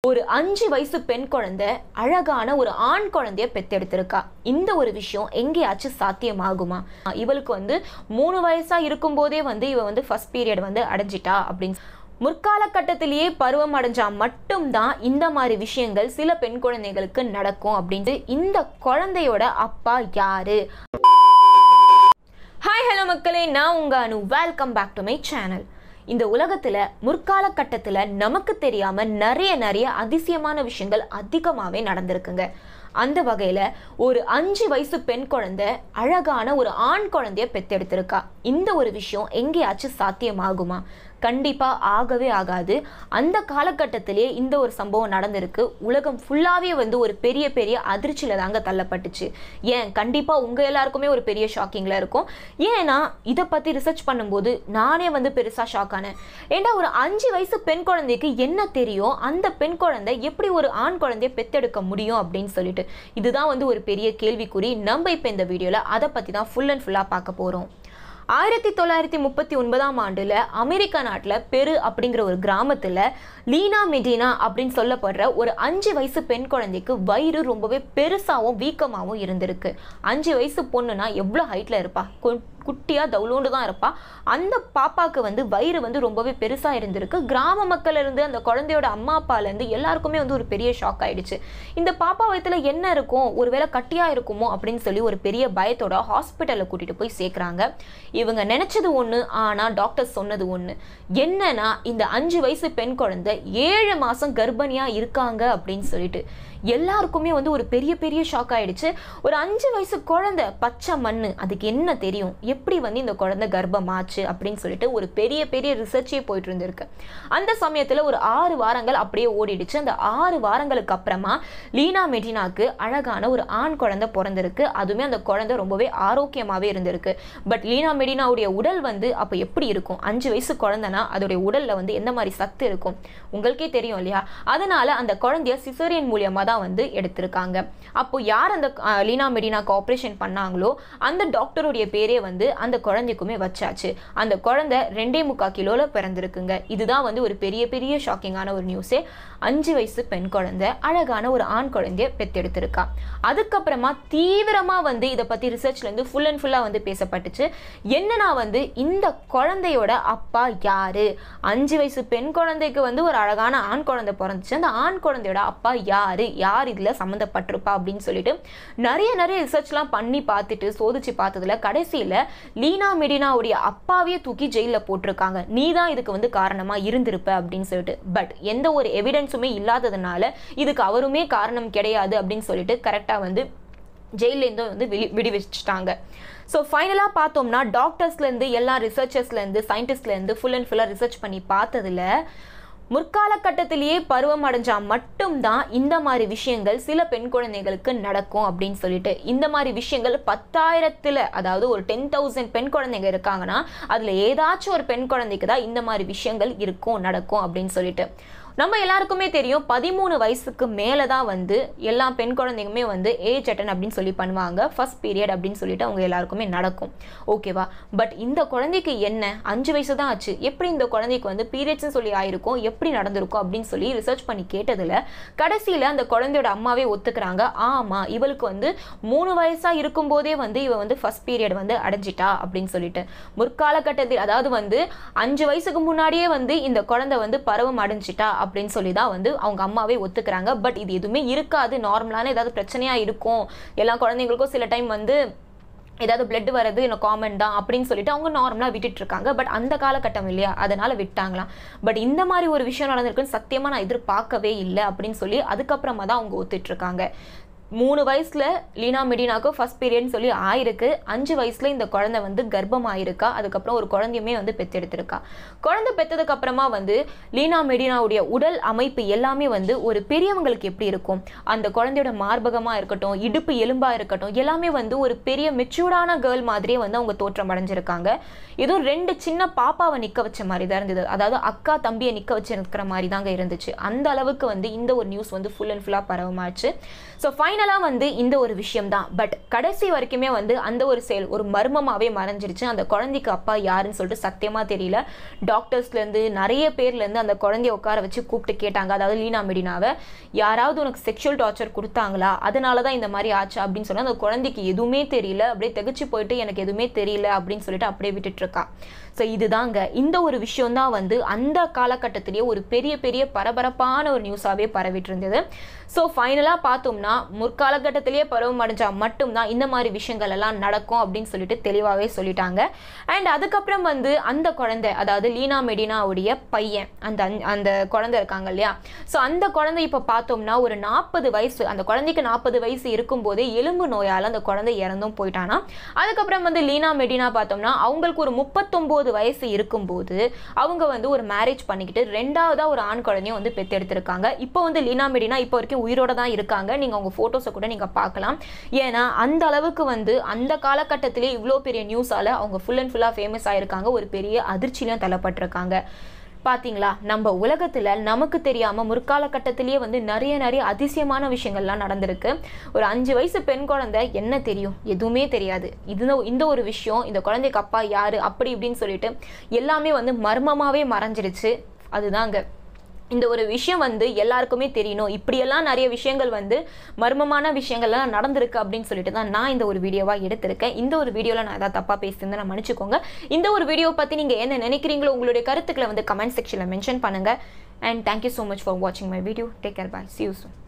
ஒரு அஞ்சு வயசு பெண் குழந்தை அழகான ஒரு ஆண் குழந்தைய பெத்தெடுத்திருக்கா இந்த ஒரு விஷயம் எங்கேயாச்சும் சாத்தியமாகுமா இவளுக்கு வந்து மூணு வயசா இருக்கும்போதே வந்து இவ வந்து ஃபர்ஸ்ட் பீரியட் வந்து அடைஞ்சிட்டா அப்படின்னு முற்கால கட்டத்திலேயே பருவம் அடைஞ்சா மட்டும்தான் இந்த மாதிரி விஷயங்கள் சில பெண் குழந்தைகளுக்கு நடக்கும் அப்படின்ட்டு இந்த குழந்தையோட அப்பா யாரு ஹாய் ஹலோ மக்களே நான் உங்க Anu welcome back to my channel இந்த உலகத்துல முற்கால கட்டத்துல நமக்கு தெரியாம நிறைய நிறைய அதிசயமான விஷயங்கள் அதிகமாவே நடந்திருக்குங்க அந்த வகையில ஒரு அஞ்சு வயசு பெண் குழந்தை அழகான ஒரு ஆண் குழந்தைய பெத்தெடுத்திருக்கா இந்த ஒரு விஷயம் எங்கேயாச்சும் சாத்தியமாகுமா கண்டிப்பா ஆகவே ஆகாது அந்த காலகட்டத்திலேயே இந்த ஒரு சம்பவம் நடந்திருக்கு உலகம் ஃபுல்லாவே வந்து ஒரு பெரிய பெரிய அதிர்ச்சியில தாங்க தள்ளப்பட்டுச்சு ஏன் கண்டிப்பா உங்க எல்லாருக்குமே ஒரு பெரிய ஷாக்கிங்ல இருக்கும் ஏன்னா இதை பத்தி ரிசர்ச் பண்ணும்போது நானே வந்து பெருசா ஷாக் ஆனேன் ஏண்டா ஒரு அஞ்சு வயசு பெண் குழந்தைக்கு என்ன தெரியும் அந்த பெண் குழந்தை எப்படி ஒரு ஆண் குழந்தைய பெத்தெடுக்க முடியும் அப்படின்னு சொல்லிட்டு இதுதான் வந்து ஒரு பெரிய கேள்விக்குறி நம்ம இப்போ இந்த வீடியோல அதை பத்தி தான் ஃபுல் அண்ட் ஃபுல்லா பார்க்க போறோம் ஆயிரத்தி தொள்ளாயிரத்தி முப்பத்தி ஒன்பதாம் ஆண்டுல அமெரிக்கா நாட்டுல பெரு அப்படிங்கிற ஒரு கிராமத்துல லீனா மெடினா அப்படின்னு சொல்லப்படுற ஒரு அஞ்சு வயசு பெண் குழந்தைக்கு வயிறு ரொம்பவே பெருசாவும் வீக்கமாவும் இருந்திருக்கு அஞ்சு வயசு பொண்ணுனா எவ்வளோ ஹைட்ல இருப்பா கொ- குட்டியா தவுளோண்டு தான் இருப்பா அந்த பாப்பாக்கு வந்து வயிறு வந்து ரொம்பவே பெருசா இருந்திருக்கு கிராம மக்கள்ல இருந்து அந்த குழந்தையோட அம்மா அப்பால இருந்து எல்லாருக்குமே வந்து ஒரு பெரிய ஷாக் ஆயிடுச்சு இந்த பாப்பா வயித்துல என்ன இருக்கும் ஒருவேளை கட்டியா இருக்குமோ அப்படின்னு சொல்லி ஒரு பெரிய பயத்தோட ஹாஸ்பிட்டல்ல கூட்டிட்டு போய் சேர்க்கறாங்க இவங்க நினைச்சது ஒண்ணு ஆனா டாக்டர் சொன்னது ஒண்ணு என்னன்னா இந்த அஞ்சு வயசு பெண் குழந்தை ஏழு மாசம் கர்ப்பிணியா இருக்காங்க அப்படின்னு சொல்லிட்டு எல்லாருக்குமே வந்து ஒரு பெரிய பெரிய ஷாக் ஆயிடுச்சு ஒரு அஞ்சு வயசு குழந்தை பச்சை மண்ணு அதுக்கு என்ன தெரியும் எப்படி வந்து இந்த குழந்தை கர்ப்பமாச்சு அப்படின்னு சொல்லிட்டு ஒரு பெரிய பெரிய ரிசர்ச்சே போயிட்டு இருந்திருக்கு அந்த சமயத்துல ஒரு ஆறு வாரங்கள் அப்படியே ஓடிடுச்சு அந்த ஆறு வாரங்களுக்கு அப்புறமா லீனா மெடினாக்கு அழகான ஒரு ஆண் குழந்தை பிறந்திருக்கு அதுவுமே அந்த குழந்தை ரொம்பவே ஆரோக்கியமாவே இருந்திருக்கு பட் லீனா மெடினாவுடைய உடல் வந்து அப்ப எப்படி இருக்கும் அஞ்சு வயசு குழந்தைனா அதோடைய உடல்ல வந்து எந்த மாதிரி சத்து இருக்கும் உங்களுக்கே தெரியும் இல்லையா அதனால அந்த குழந்தைய சிசேரியன் மூலியமா தான் வந்து எடுத்திருக்காங்க அப்போ யார் அந்த அஹ், லீனா மெடினாக்கு ஆப்ரேஷன் பண்ணாங்களோ அந்த டாக்டருடைய பேரே வந்து அந்த குழந்தைக்குமே வச்சாச்சு அந்த குழந்தை ரெண்டே முக்கா கிலோல பிறந்திருக்குங்க இதுதான் வந்து ஒரு பெரிய பெரிய ஷாக்கிங்கான ஒரு நியூஸே அஞ்சு வயசு பெண் குழந்தை அழகான ஒரு ஆண் குழந்தைய பெத்தெடுத்திருக்கா அதுக்கப்புறமா தீவிரமா வந்து இதை பத்தி ரிசர்ச்ல இருந்து ஃபுல் அண்ட் ஃபுல்லா வந்து பேசப்பட்டுச்சு என்னன்னா வந்து இந்த குழந்தையோட அப்பா யாரு அஞ்சு வயசு பெண் குழந்தைக்கு வந்து ஒரு அழகான ஆண் குழந்தை பிறந்துச்சு அந்த ஆண் குழந்தையோட அப்பா யாரு யார் இதுல சம்மந்தப்பட்டிருப்பா அப்படின்னு சொல்லிட்டு நிறைய நிறைய ரிசர்ச்லாம் பண்ணி பார்த்துட்டு சோதிச்சு பார்த்ததுல கடைசியில லீனா மெடினாவுடைய அப்பாவையே தூக்கி ஜெயில போட்டிருக்காங்க நீ தான் இதுக்கு வந்து காரணமா இருந்திருப்ப அப்படின்னு சொல்லிட்டு பட் எந்த ஒரு எவிடன்ஸுமே இல்லாததுனால இதுக்கு அவருமே காரணம் கிடையாது அப்படின்னு சொல்லிட்டு கரெக்டா வந்து ஜெயிலேருந்து வந்து வெளி விடுவிச்சிட்டாங்க ஸோ ஃபைனலாக பார்த்தோம்னா டாக்டர்ஸ்லேருந்து எல்லா ரிசர்ச்சர்ஸ்லேருந்து சயின்டிஸ்ட்லேருந்து ஃபுல் அண்ட் ஃபுல்லாக ரிசர்ச் பண்ணி பார்த்ததுல முற்கால கட்டத்திலேயே பருவம் அடைஞ்சா மட்டும்தான் இந்த மாதிரி விஷயங்கள் சில பெண் குழந்தைகளுக்கு நடக்கும் அப்படின்னு சொல்லிட்டு இந்த மாதிரி விஷயங்கள் பத்தாயிரத்துல அதாவது ஒரு டென் தௌசண்ட் பெண் குழந்தைங்க இருக்காங்கன்னா அதுல ஏதாச்சும் ஒரு பெண் குழந்தைக்கு தான் இந்த மாதிரி விஷயங்கள் இருக்கும் நடக்கும் அப்படின்னு சொல்லிட்டு நம்ம எல்லாருக்குமே தெரியும் பதிமூணு வயசுக்கு மேலே தான் வந்து எல்லா பெண் குழந்தைங்களுமே வந்து ஏஜ் அட்டன் அப்படின்னு சொல்லி பண்ணுவாங்க ஃபர்ஸ்ட் பீரியட் அப்படின்னு சொல்லிட்டு அவங்க எல்லாருக்குமே நடக்கும் ஓகேவா பட் இந்த குழந்தைக்கு என்ன அஞ்சு வயசு தான் ஆச்சு எப்படி இந்த குழந்தைக்கு வந்து பீரியட்ஸ்னு சொல்லி ஆயிருக்கும் எப்படி நடந்திருக்கும் அப்படின்னு சொல்லி ரிசர்ச் பண்ணி கேட்டதுல கடைசியில் அந்த குழந்தையோட அம்மாவே ஒத்துக்கிறாங்க ஆமா இவளுக்கு வந்து மூணு வயசா இருக்கும்போதே வந்து இவ வந்து ஃபர்ஸ்ட் பீரியட் வந்து அடைஞ்சிட்டா அப்படின்னு சொல்லிட்டு முற்காலகட்டத்தில் அதாவது வந்து அஞ்சு வயசுக்கு முன்னாடியே வந்து இந்த குழந்தை வந்து பருவம் அடைஞ்சிட்டா அப்படின்னு சொல்லி தான் வந்து அவங்க அம்மாவே ஒத்துக்கிறாங்க பட் இது எதுவுமே இருக்காது நார்மலான ஏதாவது பிரச்சனையா இருக்கும் எல்லா குழந்தைங்களுக்கும் சில டைம் வந்து ஏதாவது பிளட் வர்றது எனக்கு காமன் தான் அப்படின்னு சொல்லிட்டு அவங்க நார்மலாக விட்டுட்டு இருக்காங்க பட் அந்த காலகட்டம் இல்லையா அதனால விட்டாங்களாம் பட் இந்த மாதிரி ஒரு விஷயம் நடந்திருக்குன்னு சத்தியமா நான் எதிர்பார்க்கவே இல்லை அப்படின்னு சொல்லி அதுக்கப்புறமா தான் அவங்க ஒத்துட்டு இருக்காங்க மூணு வயசுல லீனா மெடினாக்கு ஃபர்ஸ்ட் பீரியட்னு சொல்லி ஆயிருக்கு அஞ்சு வயசுல இந்த குழந்தை வந்து கர்ப்பம் ஆயிருக்கா அதுக்கப்புறம் ஒரு குழந்தையுமே வந்து பெத்தெடுத்திருக்கா குழந்தை பெத்ததுக்கு அப்புறமா வந்து லீனா மெடினாவுடைய உடல் அமைப்பு எல்லாமே வந்து ஒரு பெரியவங்களுக்கு எப்படி இருக்கும் அந்த குழந்தையோட மார்பகமா இருக்கட்டும் இடுப்பு எலும்பா இருக்கட்டும் எல்லாமே வந்து ஒரு பெரிய மெச்சூர்டான கேர்ள் மாதிரியே வந்து அவங்க தோற்றம் அடைஞ்சிருக்காங்க ஏதோ ரெண்டு சின்ன பாப்பாவை நிக்க வச்ச மாதிரி தான் இருந்தது அதாவது அக்கா தம்பியை நிக்க வச்சு இருக்கிற மாதிரி தாங்க இருந்துச்சு அந்த அளவுக்கு வந்து இந்த ஒரு நியூஸ் வந்து ஃபுல் அண்ட் ஃபுல்லா பரவமாச்சு ஸோ ஃபைனல் ஃபைனலாக வந்து இந்த ஒரு விஷயம் தான் பட் கடைசி வரைக்குமே வந்து அந்த ஒரு செயல் ஒரு மர்மமாகவே மறைஞ்சிருச்சு அந்த குழந்தைக்கு அப்பா யாருன்னு சொல்லிட்டு சத்தியமாக தெரியல டாக்டர்ஸ்லேருந்து நிறைய பேர்லேருந்து அந்த குழந்தைய உட்கார வச்சு கூப்பிட்டு கேட்டாங்க அதாவது லீனா மெடினாவை யாராவது உனக்கு செக்ஷுவல் டார்ச்சர் கொடுத்தாங்களா அதனால தான் இந்த மாதிரி ஆச்சு அப்படின்னு சொன்னால் அந்த குழந்தைக்கு எதுவுமே தெரியல அப்படியே திகச்சு போயிட்டு எனக்கு எதுவுமே தெரியல அப்படின்னு சொல்லிட்டு அப்படியே விட்டுட்டு இருக்கா ஸோ இதுதாங்க இந்த ஒரு விஷயம் தான் வந்து அந்த காலகட்டத்திலேயே ஒரு பெரிய பெரிய பரபரப்பான ஒரு நியூஸாகவே பரவிட்டு இருந்தது ஸோ ஃபைனலாக பார்த்தோம்னா முற்காலகட்டத்திலேயே பருவம் அடைஞ்சால் மட்டும்தான் இந்த மாதிரி விஷயங்கள் எல்லாம் நடக்கும் அப்படின்னு சொல்லிட்டு தெளிவாகவே சொல்லிட்டாங்க அண்ட் அதுக்கப்புறம் வந்து அந்த குழந்தை அதாவது லீனா மெடினாவுடைய பையன் அந்த அஞ்- அந்த குழந்தை இருக்காங்க இல்லையா ஸோ அந்த குழந்தை இப்போ பார்த்தோம்னா ஒரு நாற்பது வயசு அந்த குழந்தைக்கு நாற்பது வயசு இருக்கும்போதே எலும்பு நோயால் அந்த குழந்தை இறந்தும் போயிட்டானா அதுக்கப்புறம் வந்து லீனா மெடினா பார்த்தோம்னா அவங்களுக்கு ஒரு முப்பத்தொம்போது வயசு இருக்கும்போது அவங்க வந்து ஒரு மேரேஜ் பண்ணிக்கிட்டு ரெண்டாவதா ஒரு ஆண் குழந்தையும் வந்து பெற்றெடுத்திருக்காங்க இப்போ வந்து லீனா மெடினா இப்போ வரைக்கும் உயிரோட தான் இருக்காங்க நீங்கள் அவங்க ஃபோட்டோஸை கூட நீங்கள் பார்க்கலாம் ஏன்னா அந்த அளவுக்கு வந்து அந்த காலகட்டத்திலே இவ்வளோ பெரிய நியூஸால் அவங்க ஃபுல் அண்ட் ஃபுல்லாக ஃபேமஸ் ஆயிருக்காங்க ஒரு பெரிய அதிர்ச்சியிலும் தள்ளப்பட்டிருக்காங்க பாத்தீங்களா நம்ம உலகத்துல நமக்கு தெரியாம முற்காலகட்டத்திலேயே வந்து நிறைய நிறைய அதிசயமான விஷயங்கள்லாம் நடந்திருக்கு ஒரு அஞ்சு வயசு பெண் குழந்தை என்ன தெரியும் எதுவுமே தெரியாது இது இந்த ஒரு விஷயம் இந்த குழந்தைக்கு அப்பா யாரு அப்படி இப்படின்னு சொல்லிட்டு எல்லாமே வந்து மர்மமாவே மறைஞ்சிருச்சு அதுதாங்க இந்த ஒரு விஷயம் வந்து எல்லாருக்குமே தெரியணும் இப்படியெல்லாம் நிறைய விஷயங்கள் வந்து மர்மமான விஷயங்கள்லாம் நடந்திருக்கு அப்படின்னு சொல்லிட்டு தான் நான் இந்த ஒரு வீடியோவாக எடுத்திருக்கேன் இந்த ஒரு வீடியோவில் நான் ஏதாவது தப்பாக பேசியிருந்தேன் நான் மன்னிச்சுக்கோங்க இந்த ஒரு வீடியோ பற்றி நீங்கள் என்ன நினைக்கிறீங்களோ உங்களுடைய கருத்துக்களை வந்து கமெண்ட் செக்ஷனில் மென்ஷன் பண்ணுங்கள் and thank you so much for வாட்சிங் my video take care bye see you soon